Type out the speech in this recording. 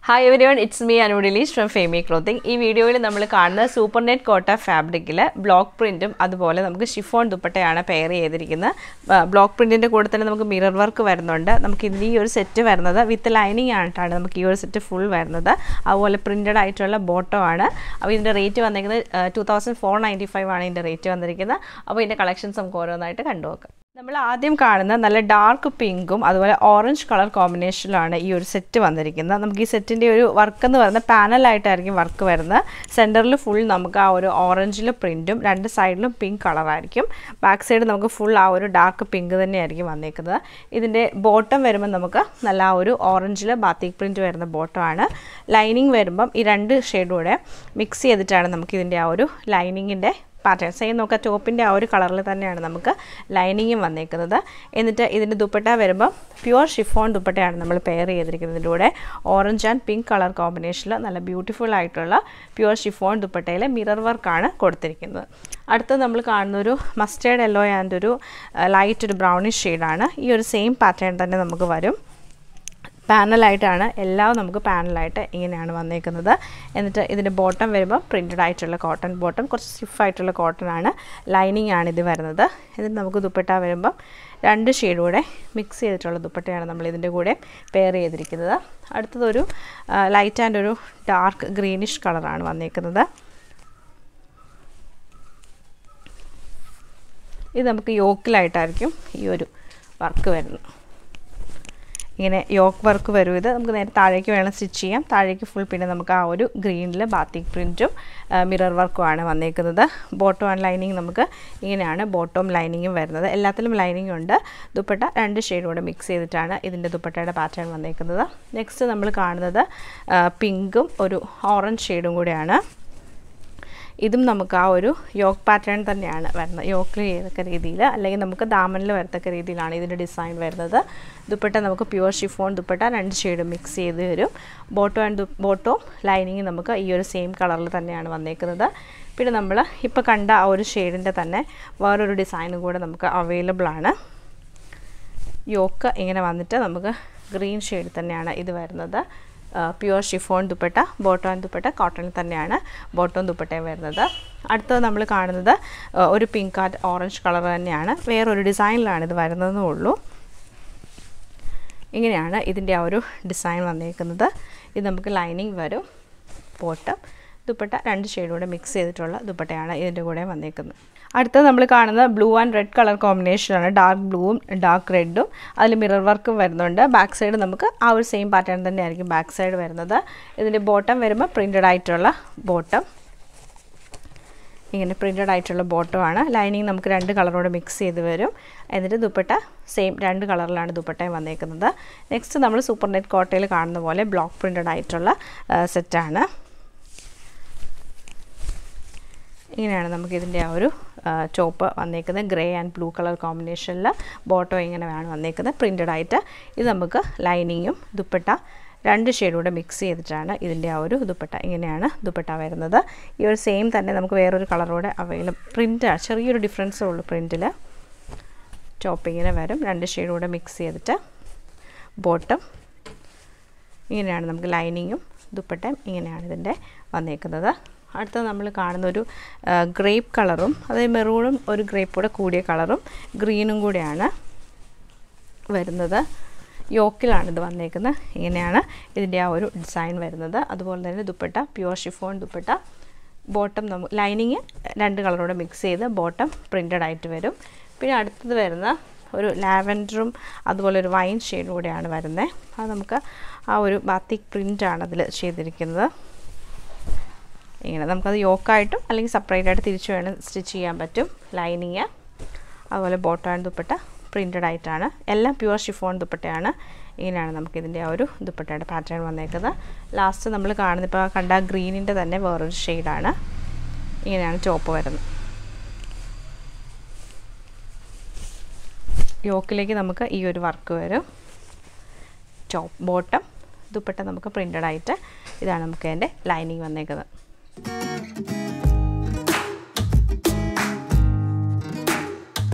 hi everyone it's me അനുഡിലീഷ് from Femi clothing ഈ വീഡിയോയിൽ നമ്മൾ കാണുന്ന സൂപ്പർ നെറ്റ് കോട്ട ഫാബ്രിക്കിൽ ബ്ലോക്ക് പ്രിൻറ്റും അതുപോലെ നമുക്ക് ഷിഫോൺ ദുപ്പട്ടയാണ് പെയർ ചെയ്തിരിക്കുന്നത് ബ്ലോക്ക് പ്രിൻറ്റിൻ്റെ കൂടെ തന്നെ നമുക്ക് മിറർ വർക്ക് വരുന്നുണ്ട് നമുക്ക് ഇതിന് ഈ ഒരു സെറ്റ് വരുന്നത് വിത്ത് ലൈനിങ് ആയിട്ടാണ് നമുക്ക് ഈ ഒരു സെറ്റ് ഫുൾ വരുന്നത് അതുപോലെ പ്രിൻറ്റഡ് ആയിട്ടുള്ള ബോട്ടോ ആണ് അപ്പോൾ ഇതിൻ്റെ റേറ്റ് വന്നിരിക്കുന്നത് two thousand four ninety five ആണ് ഇതിൻ്റെ റേറ്റ് വന്നിരിക്കുന്നത് അപ്പോൾ ഇതിൻ്റെ കളക്ഷൻസ് നമുക്ക് ഓരോന്നായിട്ട് കണ്ടുനോക്കാം നമ്മൾ ആദ്യം കാണുന്ന നല്ല ഡാർക്ക് പിങ്കും അതുപോലെ ഓറഞ്ച് കളർ കോമ്പിനേഷനിലാണ് ഈ ഒരു സെറ്റ് വന്നിരിക്കുന്നത് നമുക്ക് ഈ സെറ്റിൻ്റെ ഒരു വർക്ക് എന്ന് പറയുന്നത് പാനലായിട്ടായിരിക്കും വർക്ക് വരുന്നത് സെൻറ്ററിൽ ഫുൾ നമുക്ക് ആ ഒരു ഓറഞ്ചിൽ പ്രിൻറ്റും രണ്ട് സൈഡിലും പിങ്ക് കളറായിരിക്കും ബാക്ക് സൈഡ് നമുക്ക് ഫുൾ ആ ഒരു ഡാർക്ക് പിങ്ക് തന്നെയായിരിക്കും വന്നിരിക്കുന്നത് ഇതിൻ്റെ ബോട്ടം വരുമ്പോൾ നമുക്ക് നല്ല ആ ഒരു ഓറഞ്ചിൽ ബാത്തിക് പ്രിൻറ്റ് വരുന്ന ബോട്ടമാണ് ലൈനിങ് വരുമ്പം ഈ രണ്ട് ഷെയ്ഡും കൂടെ മിക്സ് ചെയ്തിട്ടാണ് നമുക്ക് ഇതിൻ്റെ ആ ഒരു ലൈനിങ്ങിൻ്റെ പാറ്റേൺ സെയിം നോക്കാം ടോപ്പിൻ്റെ ആ ഒരു കളറിൽ തന്നെയാണ് നമുക്ക് ലൈനിങ്ങും വന്നേക്കുന്നത് എന്നിട്ട് ഇതിൻ്റെ ദുപ്പട്ട വരുമ്പോൾ പ്യുവർ ഷിഫോൺ ദുപ്പട്ടയാണ് നമ്മൾ പെയർ ചെയ്തിരിക്കുന്നതിൻ്റെ കൂടെ ഓറഞ്ച് ആൻഡ് പിങ്ക് കളർ കോമ്പിനേഷനിൽ നല്ല ബ്യൂട്ടിഫുൾ ആയിട്ടുള്ള പ്യുവർ ഷിഫോൺ ദുപ്പട്ടയിൽ മിറർ വർക്കാണ് കൊടുത്തിരിക്കുന്നത് അടുത്ത് നമ്മൾ കാണുന്ന ഒരു മസ്റ്റേർഡ് യെല്ലോ ആൻഡ് ഒരു ലൈറ്റ് ഒരു ബ്രൗണിഷ് ഷെയ്ഡാണ് ഈ ഒരു സെയിം പാറ്റേൺ തന്നെ നമുക്ക് വരും പാനലായിട്ടാണ് എല്ലാം നമുക്ക് പാനലായിട്ട് ഇങ്ങനെയാണ് വന്നേക്കുന്നത് എന്നിട്ട് ഇതിൻ്റെ ബോട്ടം വരുമ്പോൾ പ്രിൻറ്റഡ് ആയിട്ടുള്ള കോട്ടൺ ബോട്ടം കുറച്ച് സ്റ്റിഫ് ആയിട്ടുള്ള കോട്ടൺ ആണ് ലൈനിങ് ആണ് ഇത് വരുന്നത് എന്നിട്ട് നമുക്ക് ദുപ്പട്ട വരുമ്പം രണ്ട് ഷെയ്ഡ് കൂടെ മിക്സ് ചെയ്തിട്ടുള്ള ദുപ്പട്ടയാണ് നമ്മൾ ഇതിൻ്റെ കൂടെ പെയർ ചെയ്തിരിക്കുന്നത് അടുത്തതൊരു ലൈറ്റ് ആൻഡ് ഒരു ഡാർക്ക് ഗ്രീനിഷ് കളറാണ് വന്നേക്കുന്നത് ഇത് നമുക്ക് യോക്കിലായിട്ടായിരിക്കും ഈ ഒരു വർക്ക് വരുന്നത് ഇങ്ങനെ യോക്ക് വർക്ക് വരും ഇത് നമുക്ക് നേരെ താഴേക്ക് വേണം സ്റ്റിച്ച് ചെയ്യാം താഴേക്ക് ഫുൾ പിന്നെ നമുക്ക് ആ ഒരു ഗ്രീനിൽ ബാത്തിക് പ്രിൻറ്റും മിറർ വർക്കുമാണ് വന്നേക്കുന്നത് ബോട്ടം ആൻഡ് ലൈനിങ് നമുക്ക് ഇങ്ങനെയാണ് ബോട്ടവും ലൈനിങ്ങും വരുന്നത് എല്ലാത്തിലും ലൈനിങ് ഉണ്ട് ദുപ്പട്ട രണ്ട് ഷെയ്ഡ് കൂടെ മിക്സ് ചെയ്തിട്ടാണ് ഇതിൻ്റെ ദുപ്പട്ടയുടെ പാറ്റേൺ വന്നേക്കുന്നത് നെക്സ്റ്റ് നമ്മൾ കാണുന്നത് പിങ്കും ഒരു ഓറഞ്ച് ഷെയ്ഡും കൂടെയാണ് ഇതും നമുക്ക് ആ ഒരു യോക്ക് പാറ്റേൺ തന്നെയാണ് വരുന്നത് യോക്കിൽ ചെയ്തൊക്കെ രീതിയിൽ അല്ലെങ്കിൽ നമുക്ക് ദാമനിൽ വരത്തക്ക രീതിയിലാണ് ഇതിൻ്റെ ഡിസൈൻ വരുന്നത് ദുപ്പട്ട നമുക്ക് പ്യുവർ ഷിഫോൺ ദുപ്പട്ട രണ്ട് ഷെയ്ഡ് മിക്സ് ചെയ്ത് വരും ബോട്ടോ ആൻഡ് ബോട്ടോ ലൈനിങ് നമുക്ക് ഈ ഒരു സെയിം കളറിൽ തന്നെയാണ് വന്നേക്കുന്നത് പിന്നെ നമ്മൾ ഇപ്പോൾ കണ്ട ആ ഒരു ഷെയ്ഡിൻ്റെ തന്നെ വേറൊരു ഡിസൈനും കൂടെ നമുക്ക് അവൈലബിൾ ആണ് യോക്ക് ഇങ്ങനെ വന്നിട്ട് നമുക്ക് ഗ്രീൻ ഷെയ്ഡ് തന്നെയാണ് ഇത് വരുന്നത് pure chiffon dupatta bottom dupatta കോട്ടണിൽ തന്നെയാണ് ബോട്ടോൺ ദുപ്പട്ടയും വരുന്നത് അടുത്തത് നമ്മൾ കാണുന്നത് ഒരു പിങ്ക് ആൻഡ് ഓറഞ്ച് കളർ തന്നെയാണ് വേറൊരു ഡിസൈനിലാണ് ഇത് വരുന്നതെന്നേ ഉള്ളൂ ഇങ്ങനെയാണ് ഇതിൻ്റെ ആ ഒരു ഡിസൈൻ വന്നേക്കുന്നത് ഇത് നമുക്ക് ലൈനിങ് വരും ബോട്ടം ദുപ്പട്ട രണ്ട് ഷെയ്ഡ് കൂടെ മിക്സ് ചെയ്തിട്ടുള്ള ദുപ്പട്ടയാണ് ഇതിൻ്റെ കൂടെ വന്നേക്കുന്നത് അടുത്തത് നമ്മൾ കാണുന്ന ബ്ലൂ ആൻഡ് റെഡ് കളർ കോമ്പിനേഷനാണ് ഡാർക്ക് ബ്ലൂവും ഡാർക്ക് റെഡും അതിൽ മിറർ വർക്കും വരുന്നുണ്ട് ബാക്ക് സൈഡ് നമുക്ക് ആ ഒരു സെയിം പാറ്റേൺ തന്നെയായിരിക്കും ബാക്ക് സൈഡ് വരുന്നത് ഇതിൻ്റെ ബോട്ടം വരുമ്പോൾ പ്രിൻറ്റഡ് ആയിട്ടുള്ള ബോട്ടം ഇങ്ങനെ പ്രിൻറ്റഡ് ആയിട്ടുള്ള ബോട്ടമാണ് ലൈനിങ് നമുക്ക് രണ്ട് കളറോടെ മിക്സ് ചെയ്ത് വരും എന്നിട്ട് ദുപ്പട്ട സെയിം രണ്ട് കളറിലാണ് ദുപ്പട്ടയും വന്നേക്കുന്നത് നെക്സ്റ്റ് നമ്മൾ സൂപ്പർ നെറ്റ് കോട്ടയിൽ കാണുന്ന പോലെ ബ്ലോക്ക് പ്രിൻറ്റഡ് ആയിട്ടുള്ള സെറ്റാണ് ഇങ്ങനെയാണ് നമുക്കിതിൻ്റെ ആ ഒരു ചോപ്പ് വന്നേക്കുന്നത് ഗ്രേ ആൻഡ് ബ്ലൂ കളർ കോമ്പിനേഷനിൽ ബോട്ടോ ഇങ്ങനെയാണ് വന്നേക്കുന്നത് പ്രിൻറ്റഡ് ആയിട്ട് ഇത് നമുക്ക് ലൈനിങ്ങും ദുപ്പട്ട രണ്ട് ഷെയ്ഡൂടെ മിക്സ് ചെയ്തിട്ടാണ് ഇതിൻ്റെ ആ ഒരു ദുപ്പട്ട ഇങ്ങനെയാണ് ദുപ്പട്ട വരുന്നത് ഈ ഒരു സെയിം തന്നെ നമുക്ക് വേറൊരു കളറോടെ അവൈലബിൾ പ്രിൻ്റ് ചെറിയൊരു ഡിഫറൻസേ ഉള്ളൂ പ്രിൻറ്റിൽ ചോപ്പ് ഇങ്ങനെ വരും രണ്ട് ഷെയ്ഡൂടെ മിക്സ് ചെയ്തിട്ട് ബോട്ടം ഇങ്ങനെയാണ് നമുക്ക് ലൈനിങ്ങും ദുപ്പട്ടയും ഇങ്ങനെയാണ് ഇതിൻ്റെ വന്നേക്കുന്നത് അടുത്ത നമ്മൾ കാണുന്ന ഒരു ഗ്രേപ്പ് കളറും അതായത് മെറൂണും ഒരു ഗ്രേപ്പൂടെ കൂടിയ കളറും ഗ്രീനും കൂടെയാണ് വരുന്നത് യോക്കിലാണ് ഇത് വന്നേക്കുന്നത് ഇങ്ങനെയാണ് ഇതിൻ്റെ ആ ഒരു ഡിസൈൻ വരുന്നത് അതുപോലെ തന്നെ dupatta pure chiffon dupatta bottom നമുക്ക് ലൈനിങ് രണ്ട് കളറോടെ മിക്സ് ചെയ്ത് ബോട്ടം പ്രിൻറ്റഡ് ആയിട്ട് വരും പിന്നെ അടുത്തത് വരുന്ന ഒരു ലാവൻഡറും അതുപോലെ ഒരു വൈൻ ഷെയ്ഡും കൂടെയാണ് വരുന്നത് അത് നമുക്ക് ആ ഒരു ബാത്തിക് പ്രിൻ്റാണ് അതിൽ ചെയ്തിരിക്കുന്നത് ഇങ്ങനെ നമുക്കത് യോക്കായിട്ടും അല്ലെങ്കിൽ സെപ്പറേറ്റ് ആയിട്ട് തിരിച്ചു വേണം സ്റ്റിച്ച് ചെയ്യാൻ പറ്റും ലൈനിങ് അതുപോലെ ബോട്ടോ ആൻഡ് ദുപ്പട്ട പ്രിൻറ്റഡ് ആയിട്ടാണ് എല്ലാം പ്യുവർ ഷിഫോൺ ദുപ്പട്ടയാണ് ഇങ്ങനെയാണ് നമുക്കിതിൻ്റെ ആ ഒരു ദുപ്പട്ടയുടെ പാറ്റേൺ വന്നേക്കുന്നത് ലാസ്റ്റ് നമ്മൾ കാണുന്നത് ഇപ്പോൾ കണ്ട ഗ്രീനിൻ്റെ തന്നെ വേറൊരു ഷെയ്ഡാണ് ഇങ്ങനെയാണ് ചോപ്പ് വരുന്നത് യോക്കിലേക്ക് നമുക്ക് ഈ ഒരു വർക്ക് വരും ചോപ്പ് ബോട്ടം ദുപ്പട്ട നമുക്ക് പ്രിൻറ്റഡ് ആയിട്ട് ഇതാണ് നമുക്ക് അതിൻ്റെ ലൈനിങ് വന്നേക്കുന്നത്